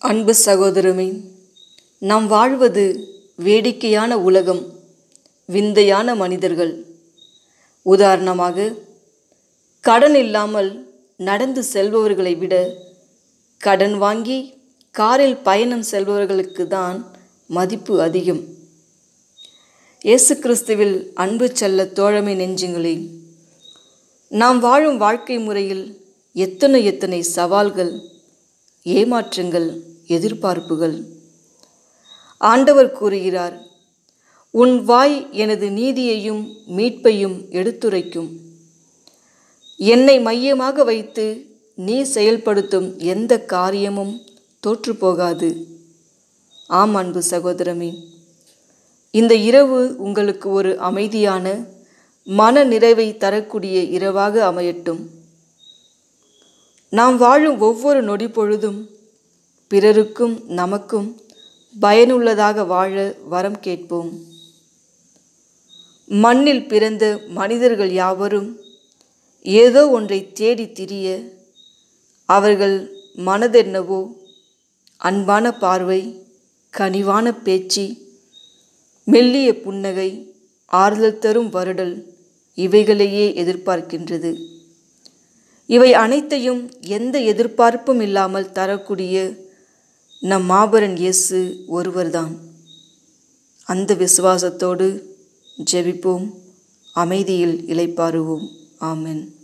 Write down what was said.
அன்பு சகோதரமே நாம் வாழ்வது வேடிக்கையான உலகம் விந்தையான மனிதர்கள் உதாரணமாக கடன் இல்லாமல் நடந்து செல்பவர்களை விட கடன் வாங்கி காரில் பயணம் செல்பவர்களுக்கு தான் மதிப்பு அதிகம் இயேசு கிறிஸ்துவில் அன்பு செல்ல தோழமை நெஞ்சுங்களே நாம் வாழும் வாழ்க்கை முறையில் எத்தனை எத்தனை சவால்கள் ஏமாற்றங்கள் எதிர்பார்ப்புகள் ஆண்டவர் கூறுகிறார் உன் வாய் எனது நீதியையும் மீட்பையும் எடுத்துரைக்கும் என்னை மையமாக வைத்து நீ செயல்படுத்தும் எந்த காரியமும் தோற்றுப்போகாது ஆம் அன்பு சகோதரமே இந்த இரவு உங்களுக்கு ஒரு அமைதியான மன நிறைவை தரக்கூடிய இரவாக அமையட்டும் நாம் வாழும் ஒவ்வொரு நொடி பொழுதும் பிறருக்கும் நமக்கும் பயனுள்ளதாக வாழ வரம் கேட்போம் மண்ணில் பிறந்த மனிதர்கள் யாவரும் ஏதோ ஒன்றை தேடி திரிய அவர்கள் மனதென்னவோ அன்பான பார்வை கனிவான பேச்சு மெல்லிய புன்னகை ஆறுதல் தரும் வருடல் இவைகளையே எதிர்பார்க்கின்றது இவை அனைத்தையும் எந்த எதிர்பார்ப்பும் இல்லாமல் தரக்கூடிய நம் மாபரன் இயேசு ஒருவர்தான் அந்த விசுவாசத்தோடு ஜெபிப்போம் அமைதியில் இளைப்பாறுவோம் ஆமென்